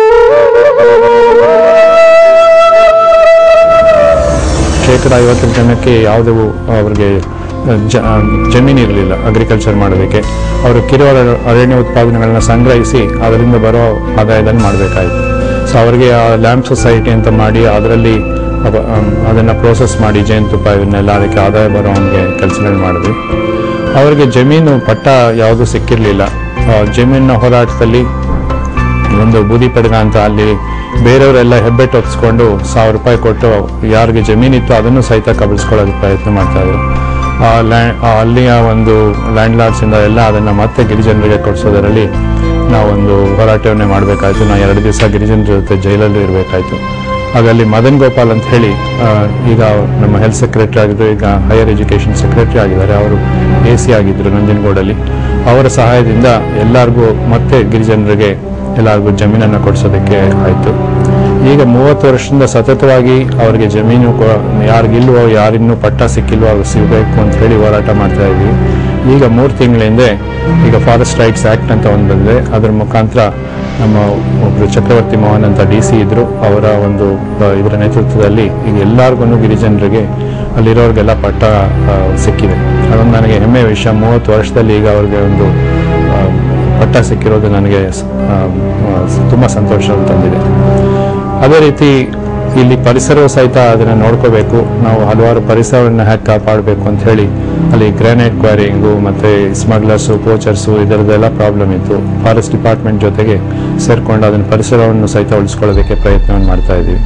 ಶೇಕಡ ಐವತ್ತು ಜನಕ್ಕೆ ಯಾವುದೇ ಅವ್ರಿಗೆ ಜ ಜಮೀನು ಇರಲಿಲ್ಲ ಅಗ್ರಿಕಲ್ಚರ್ ಮಾಡೋದಕ್ಕೆ ಅವರು ಕಿರು ಅರ- ಅರಣ್ಯ ಉತ್ಪಾದನೆಗಳನ್ನ ಸಂಗ್ರಹಿಸಿ ಅದರಿಂದ ಬರೋ ಆದಾಯದಲ್ಲಿ ಮಾಡಬೇಕಾಯಿತು ಸೊ ಅವರಿಗೆ ಆ ಲ್ಯಾಂಪ್ ಸೊಸೈಟಿ ಅಂತ ಮಾಡಿ ಅದರಲ್ಲಿ ಅವ- ಅಮ್, ಅದನ್ನ ಪ್ರೋಸೆಸ್ ಮಾಡಿ ಜೇನುತುಪ್ಪ ಇವನ್ನೆಲ್ಲ ಅದಕ್ಕೆ ಆದಾಯ ಬರೋ ಹಂಗೆ ಕೆಲಸಗಳು ಮಾಡಿದ್ವಿ ಅವರಿಗೆ ಜಮೀನು ಪಟ್ಟ ಯಾವುದೂ ಸಿಕ್ಕಿರಲಿಲ್ಲ ಜಮೀನಿನ ಹೋರಾಟದಲ್ಲಿ ಒಂದು ಬೂದಿ ಪಡಗ ಅಂತ ಅಲ್ಲಿ ಬೇರೆಯವರೆಲ್ಲ ಹೆಬ್ಬೆಟ್ಟು ಒಪ್ಸ್ಕೊಂಡು ಸಾವಿರ ರೂಪಾಯಿ ಕೊಟ್ಟು ಯಾರಿಗೆ ಜಮೀನಿತ್ತು ಅದನ್ನು ಸಹಿತ ಕಬಳಿಸ್ಕೊಳ್ಳೋದಕ್ಕೆ ಪ್ರಯತ್ನ ಮಾಡ್ತಾ ಇದ್ರು ಆ ಲ್ಯಾಂಡ್ ಅಲ್ಲಿಯ ಒಂದು ಲ್ಯಾಂಡ್ ಲಾರ್ಡ್ಸಿಂದ ಎಲ್ಲ ಅದನ್ನು ಮತ್ತೆ ಗಿರಿಜನರಿಗೆ ಕೊಡಿಸೋದರಲ್ಲಿ ನಾವೊಂದು ಹೋರಾಟವನ್ನೇ ಮಾಡಬೇಕಾಯ್ತು ನಾವು ಎರಡು ದಿವಸ ಗಿರಿಜನರ ಜೊತೆ ಜೈಲಲ್ಲೂ ಇರಬೇಕಾಯ್ತು ಆಗ ಅಲ್ಲಿ ಮದನ್ ಗೋಪಾಲ್ ಅಂತ ಹೇಳಿ ಆ, ಈಗ ನಮ್ಮ ಹೆಲ್ತ್ ಸೆಕ್ರೆಟರಿ ಆಗಿದ್ರು ಈಗ ಹೈಯರ್ ಎಜುಕೇಷನ್ ಸೆಕ್ರೆಟರಿ ಆಗಿದ್ದಾರೆ ಅವರು ಎ ಸಿ ಆಗಿದ್ರು ನಂಜನಗೂಡಲ್ಲಿ ಅವರ ಸಹಾಯದಿಂದ ಎಲ್ಲರಿಗೂ ಮತ್ತೆ ಗಿರಿಜನರಿಗೆ ಎಲ್ಲರಿಗೂ ಜಮೀನನ್ನು ಕೊಡಿಸೋದಕ್ಕೆ ಆಯಿತು ಈಗ ಮೂವತ್ತು ವರ್ಷದಿಂದ ಸತತವಾಗಿ ಅವರಿಗೆ ಜಮೀನು ಕೊ- ಯಾರಿಗಿಲ್ವೋ ಯಾರಿನ್ನೂ ಪಟ್ಟ ಸಿಕ್ಕಿಲ್ವೋ ಅವ್ರಿಗೆ ಸಿಗಬೇಕು ಅಂತ ಹೇಳಿ ಹೋರಾಟ ಮಾಡ್ತಾ ಇದ್ವಿ ಈಗ ಮೂರು ತಿಂಗಳ ಹಿಂದೆ ಈಗ ಫಾರೆಸ್ಟ್ ರೈಟ್ಸ್ ಆ್ಯಕ್ಟ್ ಅಂತ ಒಂದು ಬಂದಿದೆ ಅದರ ಮುಖಾಂತರ ನಮ್ಮ ಒಬ್ಬರು ಚಕ್ರವರ್ತಿ ಮೋಹನ್ ಅಂತ ಡಿ ಸಿ ಇದ್ರು ಅವರ ಒಂದು ಆ, ಇದರ ನೇತೃತ್ವದಲ್ಲಿ ಈಗ ಎಲ್ಲರಿಗೂ ಗಿರಿಜನರಿಗೆ ಅಲ್ಲಿರೋರಿಗೆಲ್ಲ ಪಟ್ಟ ಆ, ಸಿಕ್ಕಿದೆ ಅದೊಂದು ನನಗೆ ಹೆಮ್ಮೆ ವಿಷಯ ಮೂವತ್ತು ವರ್ಷದಲ್ಲಿ ಈಗ ಅವ್ರಿಗೆ ಒಂದು ಆ, ಪಟ್ಟ ಸಿಕ್ಕಿರೋದು ನನಗೆ ಸ- ಆ, ಆ, ತುಂಬ ಸಂತೋಷವನ್ನು ತಂದಿದೆ ಅದೇ ರೀತಿ ಇಲ್ಲಿ ಪರಿಸರವು ಸಹಿತ ಅದನ್ನು ನೋಡ್ಕೋಬೇಕು ನಾವು ಹಲವಾರು ಪರಿಸರವನ್ನು ಹ್ಯಾಕ್ ಕಾಪಾಡಬೇಕು ಅಂತ ಹೇಳಿ ಅಲ್ಲಿ ಗ್ರಾನೈಟ್ ಕ್ವಾರಿಂಗು ಮತ್ತು ಸ್ಮಗ್ಲರ್ಸು ಪೋಚರ್ಸು ಇದರದ್ದೆಲ್ಲ ಪ್ರಾಬ್ಲಮ್ ಇತ್ತು ಫಾರೆಸ್ಟ್ ಡಿಪಾರ್ಟ್ಮೆಂಟ್ ಜೊತೆಗೆ ಸೇರಿಕೊಂಡು ಅದನ್ನು ಪರಿಸರವನ್ನು ಸಹಿತ ಉಳಿಸ್ಕೊಳ್ಳೋದಕ್ಕೆ ಪ್ರಯತ್ನವನ್ನು ಮಾಡ್ತಾ ಇದ್ದೀವಿ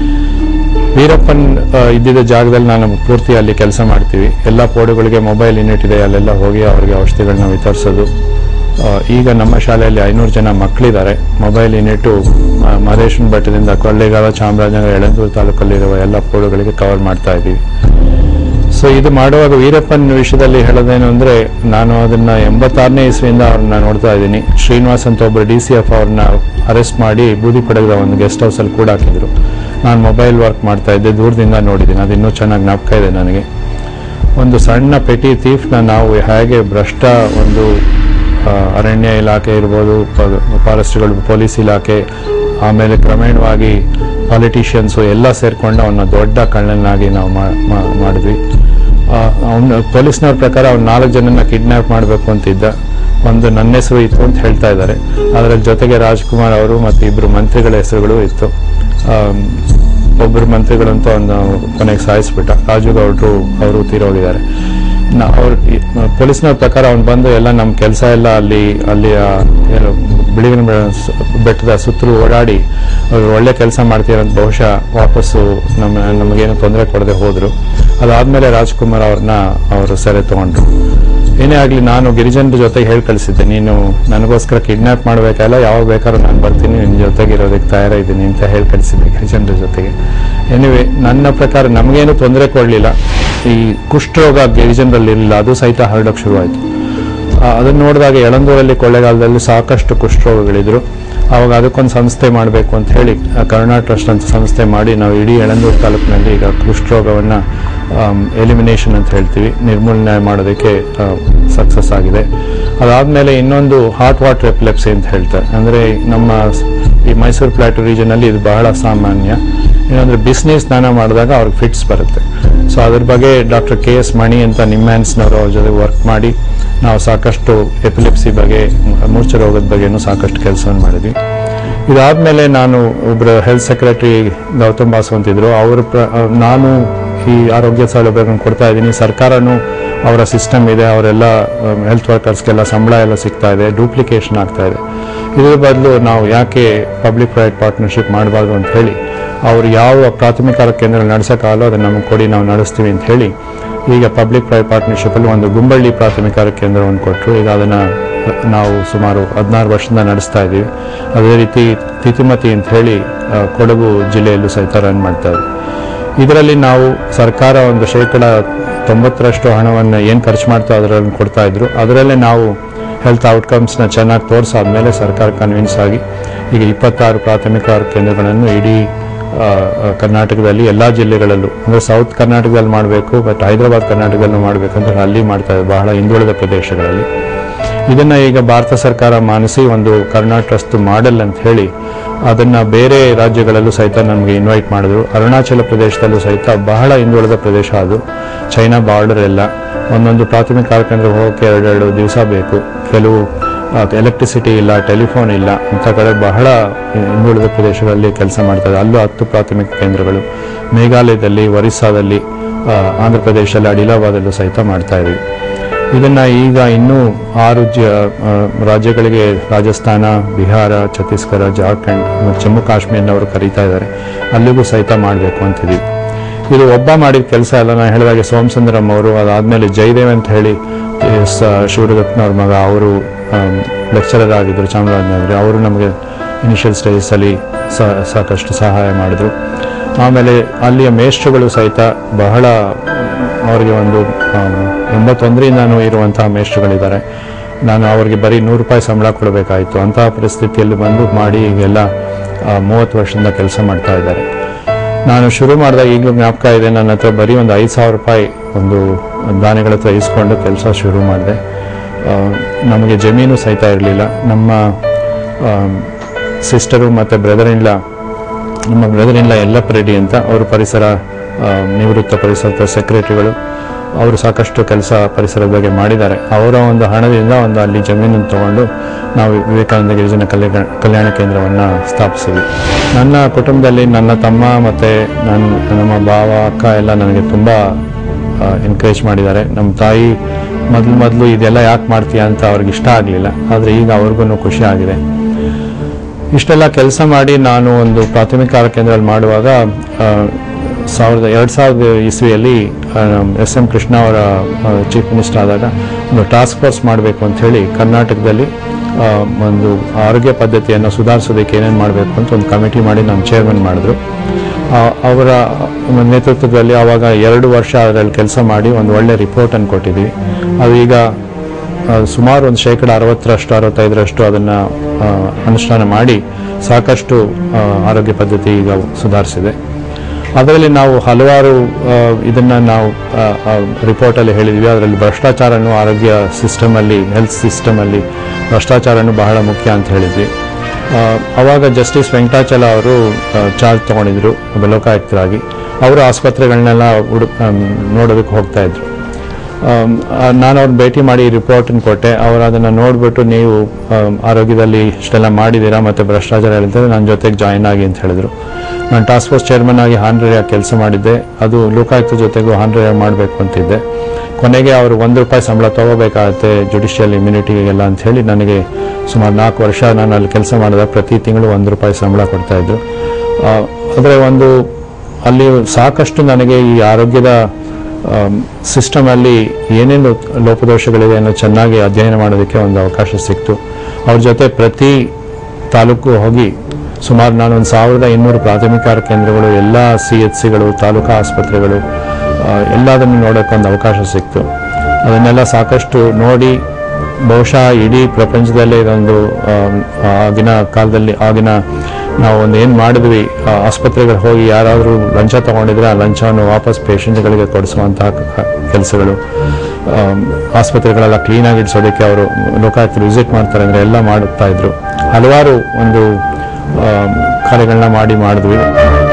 ವೀರಪ್ಪನ್ ಆ, ಇದ್ದಿದ್ದ ಜಾಗದಲ್ಲಿ ನಾನು ಪೂರ್ತಿ ಅಲ್ಲಿ ಕೆಲಸ ಮಾಡ್ತೀವಿ ಎಲ್ಲ ಪೋಡುಗಳಿಗೆ ಮೊಬೈಲ್ ಯೂನಿಟ್ ಇದೆ ಅಲ್ಲೆಲ್ಲ ಹೋಗಿ ಅವರಿಗೆ ಔಷಧಿಗಳನ್ನ ವಿತರಿಸೋದು ಆ, ಈಗ ನಮ್ಮ ಶಾಲೆಯಲ್ಲಿ ಐನೂರು ಜನ ಮಕ್ಕಳಿದ್ದಾರೆ ಮೊಬೈಲ್ ಯೂನಿಟು ಮಹದೇಶ್ವರ ಬೆಟ್ಟದಿಂದ ಕೊಳ್ಳೇಗಾಲ ಚಾಮರಾಜನಗರ ಎಳಂದೂರು ತಾಲೂಕಲ್ಲಿರುವ ಎಲ್ಲ ಪೋಡುಗಳಿಗೆ ಕವರ್ ಮಾಡ್ತಾ ಇದ್ದೀವಿ ಸೊ ಇದು ಮಾಡುವಾಗ ವೀರಪ್ಪನ್ ವಿಷಯದಲ್ಲಿ ಹೇಳೋದೇನು ಅಂದ್ರೆ ನಾನು ಅದನ್ನ ಎಂಬತ್ತಾರನೇ ಇಸ್ವಿಯಿಂದ ಅವ್ರನ್ನ ನೋಡ್ತಾ ಇದ್ದೀನಿ ಶ್ರೀನಿವಾಸ್ ಅಂತ ಒಬ್ಬರು ಡಿ ಸಿ ಎಫ್ ಅವ್ರನ್ನ ಅರೆಸ್ಟ್ ಮಾಡಿ ಬೂದಿ ಪಡೆದ ಒಂದು ಗೆಸ್ಟ್ ಹೌಸಲ್ಲಿ ಕೂಡ ಹಾಕಿದ್ರು ನಾನು ಮೊಬೈಲ್ ವರ್ಕ್ ಮಾಡ್ತಾ ಇದ್ದೆ ದೂರದಿಂದ ನೋಡಿದ್ದೀನಿ ಅದು ಇನ್ನೂ ಚೆನ್ನಾಗಿ ಜ್ಞಾಪಕ ಇದೆ ನನಗೆ ಒಂದು ಸಣ್ಣ ಪೆಟಿ ಥೀಫ್ನ ನಾವು ಹೇಗೆ ಭ್ರಷ್ಟ ಒಂದು ಆ, ಅರಣ್ಯ ಇಲಾಖೆ ಇರ್ಬೋದು ಫಾರೆಸ್ಟ್ಗಳು ಪೊಲೀಸ್ ಇಲಾಖೆ ಆಮೇಲೆ ಕ್ರಮೇಣವಾಗಿ ಪಾಲಿಟಿಷಿಯನ್ಸು ಎಲ್ಲ ಸೇರ್ಕೊಂಡು ಅವನ್ನ ದೊಡ್ಡ ಕಳ್ಳನಾಗಿ ನಾವು ಮಾ- ಮಾ- ಮಾಡಿದ್ವಿ ಅವನು ಪೊಲೀಸ್ನವ್ರ ಪ್ರಕಾರ ಅವ್ನು ನಾಲ್ಕು ಜನನ ಕಿಡ್ನಾಪ್ ಮಾಡಬೇಕು ಅಂತಿದ್ದ ಒಂದು ನನ್ನ ಹೆಸರು ಇತ್ತು ಅಂತ ಹೇಳ್ತಾ ಇದ್ದಾರೆ ಅದರ ಜೊತೆಗೆ ರಾಜ್ಕುಮಾರ್ ಅವರು ಮತ್ತು ಇಬ್ಬರು ಮಂತ್ರಿಗಳ ಹೆಸರುಗಳು ಇತ್ತು ಆಮ್, ಒಬ್ಬರು ಮಂತ್ರಿಗಳಂತೂ ಅವನು ಕೊನೆಗೆ ಸಾಯಿಸ್ಬಿಟ್ಟ ರಾಜು ಗೌಡ್ರು ಅವರು ತೀರೋಗಿದ್ದಾರೆ ನಾ- ಅವ್ರ ಈ- ಪೊಲೀಸ್ನವ್ರ ಪ್ರಕಾರ ಅವ್ನು ಬಂದು ಎಲ್ಲ ನಮ್ಮ ಕೆಲಸ ಎಲ್ಲ ಅಲ್ಲಿ ಅಲ್ಲಿ ಏನು ಬಿಳಿಗಿನ ಬೆ- ಸ- ಬೆಟ್ಟದ ಸುತ್ತಲೂ ಓಡಾಡಿ ಅವ್ರು ಒಳ್ಳೆ ಕೆಲಸ ಮಾಡ್ತೀರಂತ ಬಹುಶಃ ವಾಪಸ್ಸು ನಮ್ಮ ನಮಗೇನು ತೊಂದರೆ ಕೊಡದೆ ಹೋದ್ರು ಅದಾದ್ಮೇಲೆ ರಾಜ್ಕುಮಾರ್ ಅವ್ರನ್ನ ಅವರು ಸೆರೆ ತಗೊಂಡ್ರು ಏನೇ ಆಗಲಿ ನಾನು ಗಿರಿಜನರ ಜೊತೆಗೆ ಹೇಳಿ ಕಳಿಸಿದ್ದೆ ನೀನು ನನಗೋಸ್ಕರ ಕಿಡ್ನಾಪ್ ಮಾಡಬೇಕಲ್ಲ ಯಾವಾಗ ಬೇಕಾದ್ರೂ ನಾನು ಬರ್ತೀನಿ ನಿನ್ನ ಜೊತೆಗೆ ಇರೋದಕ್ಕೆ ತಯಾರಿದ್ದೀನಿ ಅಂತ ಹೇಳಿ ಕಳಿಸಿದ್ದೆ ಗಿರಿಜನರ ಜೊತೆಗೆ ಎನಿವೆ ನನ್ನ ಪ್ರಕಾರ ನಮಗೇನು ತೊಂದರೆ ಕೊಡಲಿಲ್ಲ ಈ ಕುಷ್ಠರೋಗ ಗಿರಿಜನರಲ್ಲಿ ಇರಲಿಲ್ಲ ಅದು ಸಹಿತ ಹರಡೋಕ್ಕೆ ಶುರುವಾಯಿತು ಅದನ್ನು ನೋಡಿದಾಗ ಎಳಂದೂರಲ್ಲಿ ಕೊಳ್ಳೆಗಾಲದಲ್ಲಿ ಸಾಕಷ್ಟು ಕುಷ್ಠರೋಗಗಳಿದ್ರು ಅವಾಗ ಅದಕ್ಕೊಂದು ಸಂಸ್ಥೆ ಮಾಡಬೇಕು ಅಂತ ಹೇಳಿ ಆ, ಕರುಣಾ ಟ್ರಸ್ಟ್ ಅಂತ ಸಂಸ್ಥೆ ಮಾಡಿ ನಾವು ಇಡೀ ಎಳಂದೂರು ತಾಲೂಕಿನಲ್ಲಿ ಈಗ ಕುಷ್ಠರೋಗವನ್ನು ಎಲಿಮಿನೇಷನ್ ಅಂತ ಹೇಳ್ತೀವಿ ನಿರ್ಮೂಲನೆ ಮಾಡೋದಕ್ಕೆ ಸಕ್ಸಸ್ ಆಗಿದೆ ಅದಾದಮೇಲೆ ಇನ್ನೊಂದು ಹಾಟ್ ವಾಟರ್ ಎಪಿಲೆಪ್ಸಿ ಅಂತ ಹೇಳ್ತಾರೆ ಅಂದರೆ ನಮ್ಮ ಸ್- ಈ ಮೈಸೂರು ಪ್ಲಾಟು ರೀಜನಲ್ಲಿ ಇದು ಬಹಳ ಸಾಮಾನ್ಯ ಏನಂದ್ರೆ ಬಿಸಿನೀರು ಸ್ನಾನ ಮಾಡಿದಾಗ ಅವ್ರಿಗೆ ಫಿಟ್ಸ್ ಬರುತ್ತೆ ಸೊ ಅದ್ರ ಬಗ್ಗೆ ಡಾಕ್ಟರ್ ಕೆ ಎಸ್ ಮಣಿ ಅಂತ ನಿಮ್ಯಾನ್ಸ್ನವರು ಅವ್ರ ಜೊತೆ ವರ್ಕ್ ಮಾಡಿ ನಾವು ಸಾಕಷ್ಟು ಎಪಿಲೆಪ್ಸಿ ಬಗ್ಗೆ ಮ- ಮೂರ್ಛೆ ರೋಗದ ಬಗ್ಗೆನೂ ಸಾಕಷ್ಟು ಕೆಲಸವನ್ನು ಮಾಡಿದ್ವಿ ಇದಾದ್ಮೇಲೆ ನಾನು ಒಬ್ಬರು ಹೆಲ್ತ್ ಸೆಕ್ರೆಟರಿ ಗೌತಮ್ ಬಾಸು ಅಂತಿದ್ರು ಅವರು ಪ್ರ- ನಾನು ಈ ಆರೋಗ್ಯ ಸೌಲಭ್ಯಗಳನ್ನು ಕೊಡ್ತಾ ಇದ್ದೀನಿ ಸರ್ಕಾರನೂ ಅವರ ಸಿಸ್ಟಮ್ ಇದೆ ಅವರೆಲ್ಲ ಹೆಲ್ತ್ ವರ್ಕರ್ಸ್ಗೆಲ್ಲ ಸಂಬಳ ಎಲ್ಲ ಸಿಗ್ತಾ ಇದೆ ಡೂಪ್ಲಿಕೇಶನ್ ಆಗ್ತಾ ಇದೆ ಇದ್ರ ಬದಲು ನಾವು ಯಾಕೆ ಪಬ್ಲಿಕ್ ಪ್ರೈವೇಟ್ ಪಾರ್ಟ್ನರ್ಶಿಪ್ ಮಾಡಬಾರ್ದು ಅಂತ ಹೇಳಿ ಅವ್ರು ಯಾವ ಪ್ರಾಥಮಿಕ ಆರೋಗ್ಯ ಕೇಂದ್ರ ನಡೆಸೋಕ್ಕಾಗಲ್ಲ ಅದನ್ನು ನಮಗೆ ಕೊಡಿ ನಾವು ನಡೆಸ್ತೀವಿ ಅಂತ ಹೇಳಿ ಈಗ ಪಬ್ಲಿಕ್ ಪ್ರೈವೇಟ್ ಪಾರ್ಟ್ನರ್ಶಿಪಲ್ಲಿ ಒಂದು ಗುಂಬಳ್ಳಿ ಪ್ರಾಥಮಿಕ ಆರೋಗ್ಯ ಕೇಂದ್ರವನ್ನು ಕೊಟ್ಟರು ಈಗ ಅದನ್ನು ನಾವು ಸುಮಾರು ಹದಿನಾರು ವರ್ಷದಿಂದ ನಡೆಸ್ತಾ ಇದ್ದೀವಿ ಅದೇ ರೀತಿ ತಿತಿಮತಿ ಅಂತ ಹೇಳಿ ಆ, ಕೊಡಗು ಜಿಲ್ಲೆಯಲ್ಲೂ ಸಹಿತ ರನ್ ಮಾಡ್ತಾ ಇದ್ದೀವಿ ಇದರಲ್ಲಿ ನಾವು ಸರ್ಕಾರ ಒಂದು ಶೇಕಡ ತೊಂಬತ್ತರಷ್ಟು ಹಣವನ್ನು ಏನು ಖರ್ಚು ಮಾಡ್ತೋ ಅದರಲ್ಲಿ ಕೊಡ್ತಾ ಇದ್ರು ಅದರಲ್ಲೇ ನಾವು ಹೆಲ್ತ್ ಔಟ್ಕಮ್ಸ್ನ ಚೆನ್ನಾಗಿ ತೋರಿಸಾದ್ಮೇಲೆ ಸರ್ಕಾರ ಕನ್ವಿನ್ಸ್ ಆಗಿ ಈಗ ಇಪ್ಪತ್ತಾರು ಪ್ರಾಥಮಿಕ ಆರೋಗ್ಯ ಕೇಂದ್ರಗಳನ್ನು ಇಡೀ ಆ, ಆ, ಕರ್ನಾಟಕದಲ್ಲಿ ಎಲ್ಲ ಜಿಲ್ಲೆಗಳಲ್ಲೂ ಅಂದರೆ ಸೌತ್ ಕರ್ನಾಟಕದಲ್ಲಿ ಮಾಡಬೇಕು ಬಟ್ ಹೈದರಾಬಾದ್ ಕರ್ನಾಟಕದಲ್ಲೂ ಮಾಡಬೇಕಂತ ಅಲ್ಲಿ ಮಾಡ್ತಾ ಇದ್ದಾರೆ ಬಹಳ ಹಿಂದುಳಿದ ಪ್ರದೇಶಗಳಲ್ಲಿ ಇದನ್ನ ಈಗ ಭಾರತ ಸರ್ಕಾರ ಮಾನಿಸಿ ಒಂದು ಕರ್ನಾಟಕಸ್ತು ಮಾಡೆಲ್ ಅಂತ ಹೇಳಿ ಅದನ್ನ ಬೇರೆ ರಾಜ್ಯಗಳಲ್ಲೂ ಸಹಿತ ನಮಗೆ ಇನ್ವೈಟ್ ಮಾಡಿದ್ರು ಅರುಣಾಚಲ ಪ್ರದೇಶದಲ್ಲೂ ಸಹಿತ ಬಹಳ ಹಿಂದುಳಿದ ಪ್ರದೇಶ ಅದು ಚೈನಾ ಬಾರ್ಡರ್ ಎಲ್ಲ ಒಂದೊಂದು ಪ್ರಾಥಮಿಕ ಆರೋಗ್ಯ ಹೋಗೋಕೆ ಎರಡೆರಡು ದಿವಸ ಬೇಕು ಕೆಲವು ಎಲೆಕ್ಟ್ರಿಸಿಟಿ ಇಲ್ಲ ಟೆಲಿಫೋನ್ ಇಲ್ಲ ಅಂತ ಕಡೆ ಬಹಳ ಹಿಂದುಳಿದ ಪ್ರದೇಶಗಳಲ್ಲಿ ಕೆಲಸ ಮಾಡ್ತಾರೆ ಅಲ್ಲೂ ಹತ್ತು ಪ್ರಾಥಮಿಕ ಕೇಂದ್ರಗಳು ಮೇಘಾಲಯದಲ್ಲಿ ಒರಿಸ್ಸಾದಲ್ಲಿ ಆ, ಆಂಧ್ರ ಪ್ರದೇಶದಲ್ಲಿ ಅಡಿಲಾಬಾದಲ್ಲೂ ಸಹಿತ ಮಾಡ್ತಾ ಇದ್ದೀವಿ ಇದನ್ನ ಈಗ ಇನ್ನೂ ಆರು ಜ ಆ, ರಾಜ್ಯಗಳಿಗೆ ರಾಜಸ್ಥಾನ ಬಿಹಾರ ಛತ್ತೀಸ್ಗಢ ಜಾರ್ಖಂಡ್ ಮತ್ತು ಜಮ್ಮು ಕಾಶ್ಮೀರನವರು ಕರೀತಾ ಇದ್ದಾರೆ ಅಲ್ಲಿಗೂ ಸಹಿತ ಮಾಡಬೇಕು ಅಂತಿದ್ದೀವಿ ಇದು ಒಬ್ಬ ಮಾಡಿದ ಕೆಲಸ ಅಲ್ಲ ನಾನು ಹೇಳಿದಾಗೆ ಸೋಮಸುಂದರಂ ಅವರು ಅದಾದ್ಮೇಲೆ ಜಯದೇವ್ ಅಂತ ಹೇಳಿ ಎಸ್ ಶಿವರುದತ್ನವ್ರ ಮಗ ಅವರು ಲೆಕ್ಚರರ್ ಆಗಿದ್ದರು ಚಾಮರಾಜನಗರ ಅವರು ನಮಗೆ ಇನಿಷಿಯಲ್ ಸ್ಟೇಜಸಲ್ಲಿ ಸಾಕಷ್ಟು ಸಹಾಯ ಮಾಡಿದ್ರು ಆಮೇಲೆ ಅಲ್ಲಿಯ ಮೇಷ್ಟ್ರುಗಳು ಸಹಿತ ಬಹಳ ಅವರಿಗೆ ಒಂದು ಆಮ್, ಎಂಬತ್ತೊಂದರಿಂದನೂ ಇರುವಂತಹ ಮೇಷ್ಟ್ರುಗಳಿದ್ದಾರೆ ನಾನು ಅವರಿಗೆ ಬರೀ ನೂರು ರೂಪಾಯಿ ಸಂಬಳ ಕೊಡಬೇಕಾಯಿತು ಅಂತಹ ಪರಿಸ್ಥಿತಿಯಲ್ಲಿ ಬಂದು ಮಾಡಿ ಈಗೆಲ್ಲ ಮೂವತ್ತು ವರ್ಷದಿಂದ ಕೆಲಸ ಮಾಡ್ತಾ ಇದ್ದಾರೆ ನಾನು ಶುರು ಮಾಡಿದಾಗ ಈಗಲೂ ಜ್ಞಾಪಕ ಇದೆ ನನ್ನ ಹತ್ರ ಬರೀ ಒಂದು ಐದು ಸಾವಿರ ರೂಪಾಯಿ ಒಂದು ದಾನಿಗಳ ಹತ್ರ ಇಸ್ಕೊಂಡು ಕೆಲಸ ಶುರು ಮಾಡಿದೆ ಆ, ನಮಗೆ ಜಮೀನು ಸಹಿತ ಇರಲಿಲ್ಲ ನಮ್ಮ ಸಿಸ್ಟರು ಮತ್ತು ಬ್ರದರ್ ಇಲ್ಲ ನಮ್ಮ ಬ್ರದರ್ ಇಲ್ಲ ಯಲ್ಲಪ್ಪ ರೆಡ್ಡಿ ಅಂತ ಅವರು ಪರಿಸರ ಆ, ನಿವೃತ್ತ ಪರಿಸರದ ಸೆಕ್ರೆಟರಿಗಳು ಅವರು ಸಾಕಷ್ಟು ಕೆಲಸ ಪರಿಸರದ ಬಗ್ಗೆ ಮಾಡಿದ್ದಾರೆ ಅವರ ಒಂದು ಹಣದಿಂದ ಒಂದು ಅಲ್ಲಿ ಜಮೀನನ್ನು ತಗೊಂಡು ನಾವು ವಿವೇಕಾನಂದ ಗಿರಿಜನ ಕಲ್ಯಾಣ ಕಲ್ಯಾಣ ಕೇಂದ್ರವನ್ನು ಸ್ಥಾಪಿಸಿದ್ವಿ ನನ್ನ ಕುಟುಂಬದಲ್ಲಿ ನನ್ನ ತಮ್ಮ ಮತ್ತು ನನ್ನ ನಮ್ಮ ಭಾವ ಅಕ್ಕ ಎಲ್ಲ ನನಗೆ ತುಂಬ ಎನ್ಕರೇಜ್ ಮಾಡಿದ್ದಾರೆ ನಮ್ಮ ತಾಯಿ ಮೊದಲು ಮೊದಲು ಇದೆಲ್ಲ ಯಾಕೆ ಮಾಡ್ತೀಯ ಅಂತ ಅವ್ರಿಗೆ ಇಷ್ಟ ಆಗಲಿಲ್ಲ ಆದರೆ ಈಗ ಅವ್ರಿಗೂ ಖುಷಿ ಆಗಿದೆ ಇಷ್ಟೆಲ್ಲ ಕೆಲಸ ಮಾಡಿ ನಾನು ಒಂದು ಪ್ರಾಥಮಿಕ ಆರೋಗ್ಯ ಕೇಂದ್ರದಲ್ಲಿ ಮಾಡುವಾಗ ಆ, ಸಾವಿರದ ಎರಡು ಸಾವಿರದ ಇಸ್ವಿಯಲ್ಲಿ ಎಸ್ ಎಂ ಕೃಷ್ಣ ಅವರ ಚೀಫ್ ಮಿನಿಸ್ಟರ್ ಆದಾಗ ಒಂದು ಟಾಸ್ಕ್ ಫೋರ್ಸ್ ಮಾಡಬೇಕು ಅಂತ ಹೇಳಿ ಕರ್ನಾಟಕದಲ್ಲಿ ಆ, ಒಂದು ಆರೋಗ್ಯ ಪದ್ಧತಿಯನ್ನು ಸುಧಾರಿಸೋದಕ್ಕೆ ಏನೇನು ಮಾಡಬೇಕು ಅಂತ ಒಂದು ಕಮಿಟಿ ಮಾಡಿ ನಾನು ಚೇರ್ಮನ್ ಮಾಡಿದ್ರು ಆ, ಅವರ ನೇತೃತ್ವದಲ್ಲಿ ಆವಾಗ ಎರಡು ವರ್ಷ ಅದರಲ್ಲಿ ಕೆಲಸ ಮಾಡಿ ಒಂದು ಒಳ್ಳೆ ರಿಪೋರ್ಟನ್ನು ಕೊಟ್ಟಿದ್ವಿ ಅದು ಈಗ ಆ, ಸುಮಾರು ಒಂದು ಶೇಕಡ ಅರವತ್ತರಷ್ಟು ಅರವತ್ತೈದರಷ್ಟು ಅದನ್ನು ಅನುಷ್ಠಾನ ಮಾಡಿ ಸಾಕಷ್ಟು ಆ, ಆರೋಗ್ಯ ಪದ್ಧತಿ ಈಗ ಸುಧಾರಿಸಿದೆ ಅದರಲ್ಲಿ ನಾವು ಹಲವಾರು ಆ, ಇದನ್ನ ನಾವು ರಿಪೋರ್ಟಲ್ಲಿ ಹೇಳಿದ್ವಿ ಅದರಲ್ಲಿ ಭ್ರಷ್ಟಾಚಾರನೂ ಆರೋಗ್ಯ ಸಿಸ್ಟಮಲ್ಲಿ ಹೆಲ್ತ್ ಸಿಸ್ಟಮಲ್ಲಿ ಭ್ರಷ್ಟಾಚಾರನೂ ಬಹಳ ಮುಖ್ಯ ಅಂತ ಹೇಳಿದ್ವಿ ಆ, ಅವಾಗ ಜಸ್ಟಿಸ್ ವೆಂಕಟಾಚಲ ಅವರು ಚಾರ್ಜ್ ತಗೊಂಡಿದ್ರು ಲೋಕಾಯುಕ್ತರಾಗಿ ಅವರು ಆಸ್ಪತ್ರೆಗಳನ್ನೆಲ್ಲ ಹುಡು ಆಮ್, ನೋಡೋದಕ್ಕೆ ಹೋಗ್ತಾ ಇದ್ರು ಆಮ್, ಆ, ನಾನು ಅವ್ರನ್ನ ಭೇಟಿ ಮಾಡಿ ರಿಪೋರ್ಟನ್ನು ಕೊಟ್ಟೆ ಅವರು ಅದನ್ನು ನೋಡಿಬಿಟ್ಟು ನೀವು ಆಮ್, ಆರೋಗ್ಯದಲ್ಲಿ ಇಷ್ಟೆಲ್ಲ ಮಾಡಿದ್ದೀರಾ ಮತ್ತು ಭ್ರಷ್ಟಾಚಾರ ಹೇಳಿದ್ರೆ ನನ್ನ ಜೊತೆಗೆ ಜಾಯಿನ್ ಆಗಿ ಅಂತ ಹೇಳಿದ್ರು ನಾನು ಟಾಸ್ಕ್ ಫೋರ್ಸ್ ಚೇರ್ಮನ್ ಆಗಿ ಹಾನ್ರೇಯ ಕೆಲಸ ಮಾಡಿದ್ದೆ ಅದು ಲೋಕಾಯುಕ್ತ ಜೊತೆಗೂ ಹಾನ್ರೇಯ ಮಾಡಬೇಕು ಅಂತಿದ್ದೆ ಕೊನೆಗೆ ಅವರು ಒಂದು ರೂಪಾಯಿ ಸಂಬಳ ತಗೋಬೇಕಾಗತ್ತೆ ಜುಡಿಷಿಯಲ್ ಇಮ್ಯುನಿಟಿಗೆಲ್ಲ ಅಂತ ಹೇಳಿ ನನಗೆ ಸುಮಾರು ನಾಲ್ಕು ವರ್ಷ ನಾನು ಅಲ್ಲಿ ಕೆಲಸ ಮಾಡಿದಾಗ ಪ್ರತಿ ತಿಂಗಳು ಒಂದು ರೂಪಾಯಿ ಸಂಬಳ ಕೊಡ್ತಾ ಇದ್ರು ಆದರೆ ಒಂದು ಅಲ್ಲಿ ಸಾಕಷ್ಟು ನನಗೆ ಈ ಆರೋಗ್ಯದ ಸಿಸ್ಟಮಲ್ಲಿ ಏನೇನು ಲೋಪದೋಷಗಳಿದೆ ಅನ್ನೋ ಚೆನ್ನಾಗಿ ಅಧ್ಯಯನ ಮಾಡೋದಕ್ಕೆ ಒಂದು ಅವಕಾಶ ಸಿಕ್ತು ಅವ್ರ ಜೊತೆ ಪ್ರತಿ ತಾಲೂಕು ಹೋಗಿ ಸುಮಾರು ನಾನು ಒಂದು ಸಾವಿರದ ಇನ್ನೂರು ಪ್ರಾಥಮಿಕ ಆರೋಗ್ಯ ಕೇಂದ್ರಗಳು ಎಲ್ಲ ಸಿ ಎಚ್ ಸಿಗಳು ತಾಲೂಕಾ ಆಸ್ಪತ್ರೆಗಳು ಆ, ಎಲ್ಲದನ್ನು ನೋಡೋಕ್ಕೆ ಒಂದು ಅವಕಾಶ ಸಿಕ್ತು ಅದನ್ನೆಲ್ಲ ಸಾಕಷ್ಟು ನೋಡಿ ಬಹುಶಃ ಇಡೀ ಪ್ರಪಂಚದಲ್ಲೇ ಇದೊಂದು ಆಮ್, ಆಗಿನ ಕಾಲದಲ್ಲಿ ಆಗಿನ ನಾವು ಒಂದು ಏನು ಮಾಡಿದ್ವಿ ಆ, ಆಸ್ಪತ್ರೆಗಳು ಹೋಗಿ ಯಾರಾದರೂ ಲಂಚ ತಗೊಂಡಿದ್ರೆ ಆ ಲಂಚವನ್ನು ವಾಪಸ್ ಪೇಷಂಟ್ಗಳಿಗೆ ಕೊಡಿಸುವಂತಹ ಕೆಲಸಗಳು ಆಸ್ಪತ್ರೆಗಳೆಲ್ಲ ಕ್ಲೀನಾಗಿ ಇಡಿಸೋದಕ್ಕೆ ಅವರು ಲೋಕಾಯುಕ್ತರು ವಿಸಿಟ್ ಮಾಡ್ತಾರೆ ಅಂದರೆ ಎಲ್ಲ ಮಾಡುತ್ತಾ ಇದ್ರು ಹಲವಾರು ಒಂದು ಆಮ್, ಕಾರ್ಯಗಳನ್ನ ಮಾಡಿ ಮಾಡಿದ್ವಿ